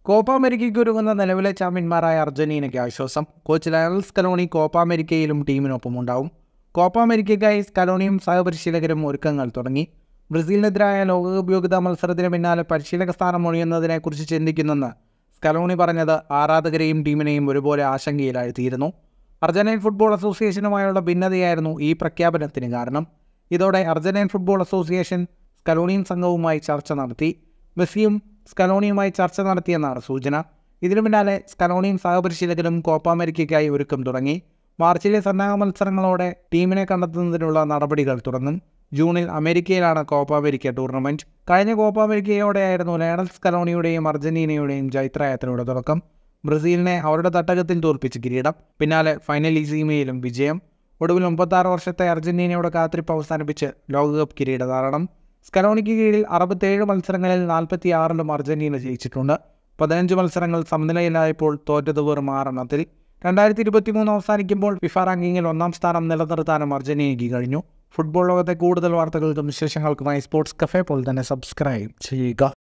Copa അമേരിക്കയ്ക്ക് ഒരുങ്ങുന്ന നിലവിലെ ചാമ്പ്യന്മാരായ അർജന്റീനയ്ക്ക് ആശ്വാസം കോച്ച് ലയണൽ സ്കലോണി കോപ്പ അമേരിക്കയിലും ടീമിനൊപ്പം ഉണ്ടാവും കോപ്പ അമേരിക്കയ്ക്കായി സ്കലോണിയും സഹപരിശീലകരും ഒരുക്കങ്ങൾ തുടങ്ങി ബ്രസീലിനെതിരായ ലോകകപ്പ് യോഗ്യതാ മത്സരത്തിന് പിന്നാലെ പരിശീലക സ്ഥാനം ഒഴിയുന്നതിനെക്കുറിച്ച് ചിന്തിക്കുന്നെന്ന് സ്കലോണി പറഞ്ഞത് ആരാധകരെയും ടീമിനെയും ഒരുപോലെ ആശങ്കയിലാഴ്ത്തിയിരുന്നു അർജന്റീൻ ഫുട്ബോൾ അസോസിയേഷനുമായുള്ള ഭിന്നതയായിരുന്നു ഈ പ്രഖ്യാപനത്തിന് കാരണം ഇതോടെ അർജന്റീൻ ഫുട്ബോൾ അസോസിയേഷൻ സ്കലോണിയൻ സംഘവുമായി ചർച്ച നടത്തി മെസ്സിയും സ്കലോണിയുമായി ചർച്ച നടത്തിയെന്നാണ് സൂചന ഇതിനു പിന്നാലെ സ്കലോണിയും സഹപരിശീലകരും കോപ്പ അമേരിക്കയ്ക്കായി ഒരുക്കം തുടങ്ങി മാർച്ചിലെ സന്നാഹ മത്സരങ്ങളോടെ ടീമിനെ കണ്ടെത്തുന്നതിനുള്ള നടപടികൾ തുടങ്ങും ജൂണിൽ അമേരിക്കയിലാണ് കോപ്പ അമേരിക്ക ടൂർണമെന്റ് കഴിഞ്ഞ കോപ്പ അമേരിക്കയോടെയായിരുന്നു ലയണൽ സ്കലോണിയുടെയും അർജന്റീനയുടെയും ജൈത്രയാത്രയുടെ തുടക്കം ബ്രസീലിനെ അവരുടെ തട്ടകത്തിൽ തോൽപ്പിച്ച് കിരീടം പിന്നാലെ ഫൈനൽ ഈസീമയിലും വിജയം ഒടുവിൽ മുപ്പത്താറ് വർഷത്തെ അർജന്റീനയുടെ കാത്തിരിപ്പ് അവസാനിപ്പിച്ച് ലോകകപ്പ് കിരീടധാരണം സ്കലോണിക്ക് കീഴിൽ അറുപത്തേഴ് മത്സരങ്ങളിൽ നാൽപ്പത്തി ആറിലും അർജന്റീന ജയിച്ചിട്ടുണ്ട് പതിനഞ്ച് മത്സരങ്ങൾ സമനിലയിലായപ്പോൾ തോറ്റത് വെറും ആറെണ്ണത്തിൽ രണ്ടായിരത്തി ഇരുപത്തി മൂന്ന് അവസാനിക്കുമ്പോൾ ഫിഫ റാങ്കിങ്ങിൽ ഒന്നാം സ്ഥാനം നിലനിർത്താനും അർജന്റീനയ്ക്ക് കഴിഞ്ഞു ഫുട്ബോൾ ലോകത്തെ കൂടുതൽ വാർത്തകൾക്കും വിശേഷങ്ങൾക്കുമായി സ്പോർട്സ് കഫേ പോലെ തന്നെ സബ്സ്ക്രൈബ് ചെയ്യുക